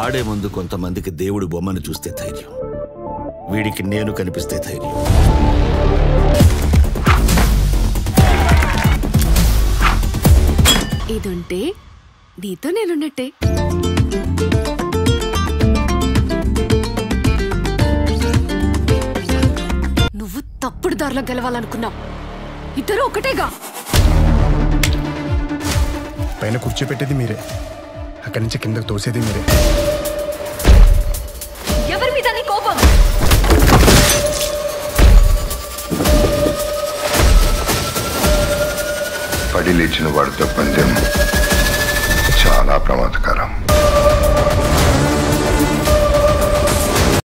ఆడే ముందు కొంతమందికి దేవుడి బొమ్మను చూస్తే ధైర్యం వీడికి నేను కనిపిస్తే ధైర్యం ఇదుంటే నీతో నేనున్నట్టే నువ్వు తప్పుడు దారిలో గెలవాలనుకున్నావు ఇద్దరు ఒకటేగా పైన కూర్చోపెట్టేది మీరే అక్కడి నుంచి కిందకు తోసేది మీరే ఎవరి మీద నీ కోపం పడి లేచిన వాడితో పందెం చాలా ప్రమాదకరం